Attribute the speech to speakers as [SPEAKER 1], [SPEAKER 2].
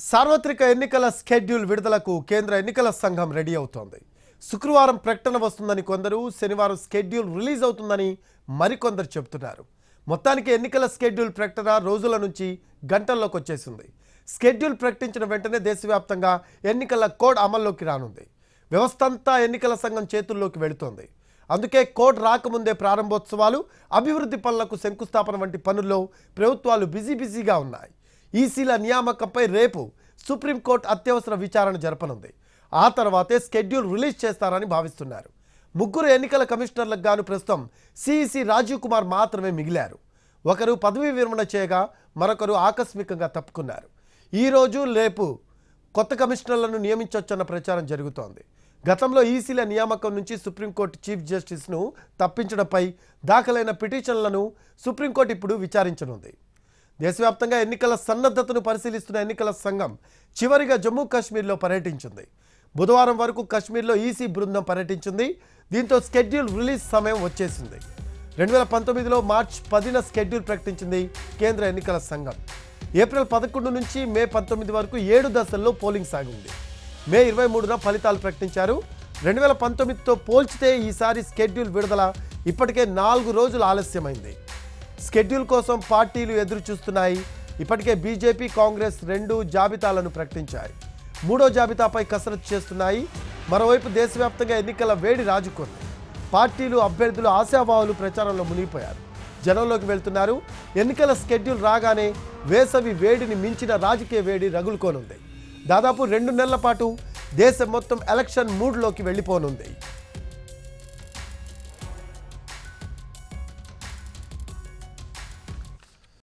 [SPEAKER 1] సార్వత్రిక ఎన్నికల స్కెడ్యూల్ విడుదలకు కేంద్ర ఎన్నికల సంఘం రెడీ అవుతోంది శుక్రవారం ప్రకటన వస్తుందని కొందరు శనివారం స్కెడ్యూల్ రిలీజ్ అవుతుందని మరికొందరు చెబుతున్నారు మొత్తానికి ఎన్నికల స్కెడ్యూల్ ప్రకటన రోజుల నుంచి గంటల్లోకి వచ్చేసింది స్కెడ్యూల్ ప్రకటించిన వెంటనే దేశవ్యాప్తంగా ఎన్నికల కోడ్ అమల్లోకి రానుంది వ్యవస్థ అంతా ఎన్నికల సంఘం చేతుల్లోకి వెళుతోంది అందుకే కోడ్ రాకముందే ప్రారంభోత్సవాలు అభివృద్ధి పనులకు శంకుస్థాపన వంటి పనుల్లో ప్రభుత్వాలు బిజీ బిజీగా ఉన్నాయి ఈసీల నియామకంపై రేపు సుప్రీంకోర్టు అత్యవసర విచారణ జరపనుంది ఆ తర్వాతే స్కెడ్యూల్ రిలీజ్ చేస్తారని భావిస్తున్నారు ముగ్గురు ఎన్నికల కమిషనర్లకు గాను ప్రస్తుతం సిఈసి రాజీవ్ కుమార్ మాత్రమే మిగిలారు ఒకరు పదవీ విరమణ చేయగా మరొకరు ఆకస్మికంగా తప్పుకున్నారు ఈరోజు రేపు కొత్త కమిషనర్లను నియమించవచ్చన్న ప్రచారం జరుగుతోంది గతంలో ఈసీల నియామకం నుంచి సుప్రీంకోర్టు చీఫ్ జస్టిస్ను తప్పించడంపై దాఖలైన పిటిషన్లను సుప్రీంకోర్టు ఇప్పుడు విచారించనుంది దేశవ్యాప్తంగా ఎన్నికల సన్నద్ధతను పరిశీలిస్తున్న ఎన్నికల సంఘం చివరిగా జమ్మూ కాశ్మీర్లో పర్యటించింది బుధవారం వరకు కాశ్మీర్లో ఈసీ బృందం పర్యటించింది దీంతో స్కెడ్యూల్ రిలీజ్ సమయం వచ్చేసింది రెండు వేల పంతొమ్మిదిలో మార్చ్ పదిన స్కెడ్యూల్ ప్రకటించింది కేంద్ర ఎన్నికల సంఘం ఏప్రిల్ పదకొండు నుంచి మే పంతొమ్మిది వరకు ఏడు దశల్లో పోలింగ్ సాగింది మే ఇరవై మూడున ఫలితాలు ప్రకటించారు రెండు వేల పంతొమ్మిదితో పోల్చితే ఈసారి స్కెడ్యూల్ విడుదల ఇప్పటికే నాలుగు రోజులు ఆలస్యమైంది స్కెడ్యూల్ కోసం పార్టీలు ఎదురు చూస్తున్నాయి ఇప్పటికే బీజేపీ కాంగ్రెస్ రెండు జాబితాలను ప్రకటించాయి మూడో జాబితాపై కసరత్తు చేస్తున్నాయి మరోవైపు దేశవ్యాప్తంగా ఎన్నికల వేడి రాజుకుంది పార్టీలు అభ్యర్థులు ఆశావాహులు ప్రచారంలో మునిగిపోయారు జనంలోకి వెళ్తున్నారు ఎన్నికల స్కెడ్యూల్ రాగానే వేసవి వేడిని మించిన రాజకీయ వేడి రగులుకోనుంది దాదాపు రెండు నెలల పాటు దేశం మొత్తం ఎలక్షన్ మూడ్లోకి వెళ్ళిపోనుంది